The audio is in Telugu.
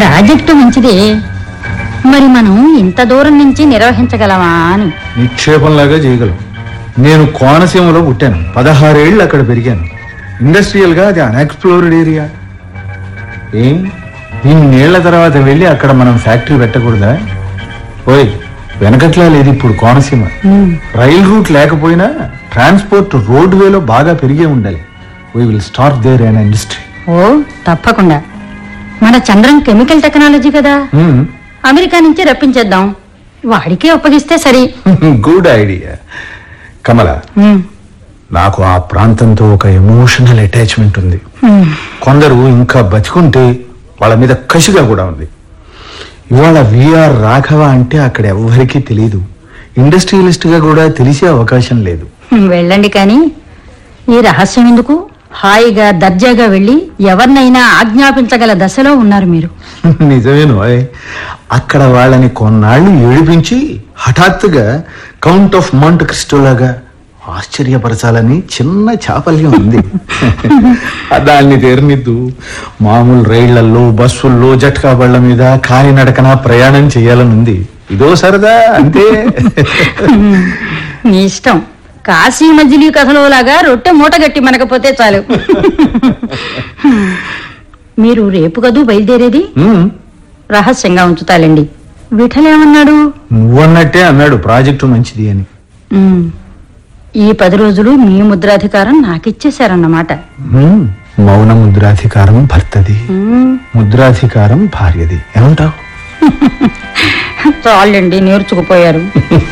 ప్రాజెక్టు మంచిదే మరి మనం ఇంత దూరం నుంచి నిర్వహించగలమా అని నిక్షేపంలాగా చేయగలం నేను కోనసీమలో పుట్టాను పదహారేళ్ళు అక్కడ పెరిగాను ఇండస్ట్రియల్ గా అది అన్ఎక్స్ప్లోర్డ్ ఏరియా ఏం ఇన్నేళ్ల తర్వాత వెళ్ళి అక్కడ మనం ఫ్యాక్టరీ పెట్టకూడదా ఓయ్ వెనకట్లా లేదు ఇప్పుడు కోనసీమ రైల్ రూట్ లేకపోయినా ట్రాన్స్పోర్ట్ రోడ్ వేలో బాగా పెరిగే ఉండాలి we will start there an industry ఓ తప్పకుండా మన చంద్రం కెమికల్ టెక్నాలజీ కదా అమెరికా నుంచి రప్పించేద్దాం వాడికే అప్పగిస్తే సరి గుడ్ ఐడియా కమల ఉమ్, నాకు ఆ ప్రాంతంతో ఒక ఎమోషనల్ అటాచ్మెంట్ ఉంది ఉమ్, కొందరు ఇంకా బతికుంటే వాళ్ళ మీద కసిగా కూడా ఉంది ఇవాళ విఆర్ రాఘవ అంటే అక్కడ ఎవ్వరికీ తెలియదు ఇండస్ట్రియలిస్ట్ గా కూడా తెలిసే అవకాశం లేదు వెళ్ళండి కానీ ఈ రహస్యం ఎందుకు హాయిగా దర్జాగా వెళ్ళి ఎవరినైనా ఆజ్ఞాపించగల దశలో ఉన్నారు మీరు నిజమేను ఓయ్. అక్కడ వాళ్ళని కొన్నాళ్ళు ఏడిపించి హఠాత్తుగా కౌంట్ ఆఫ్ మౌంట్ క్రిస్టోలాగా ఆశ్చర్యపరచాలని చిన్న చాపల్యం ఉంది దాన్ని తీరనిద్దు మామూలు రైళ్లలో బస్సుల్లో జట్కా బళ్ళ మీద కాలినడకన ప్రయాణం చేయాలని ఉంది ఇదో సరదా అంతే మీ ఇష్టం కాశీ మజిలీ కథలో లాగా రొట్టె మూట గట్టి మనకపోతే చాలు మీరు రేపు కదూ బయలుదేరేది ఉమ్, రహస్యంగా ఉంచుతాలండి విఠలేమన్నాడు నువ్వన్నట్టే అన్నాడు ప్రాజెక్టు మంచిది అని ఉమ్, ఈ పది రోజులు మీ ముద్రాధికారం నాకిచ్చేశారన్నమాట ఉమ్, మౌన ముద్రాధికారం భర్తది ఉమ్, ముద్రాధికారం భార్యది ఏమంటావు చాలండి నేర్చుకుపోయారు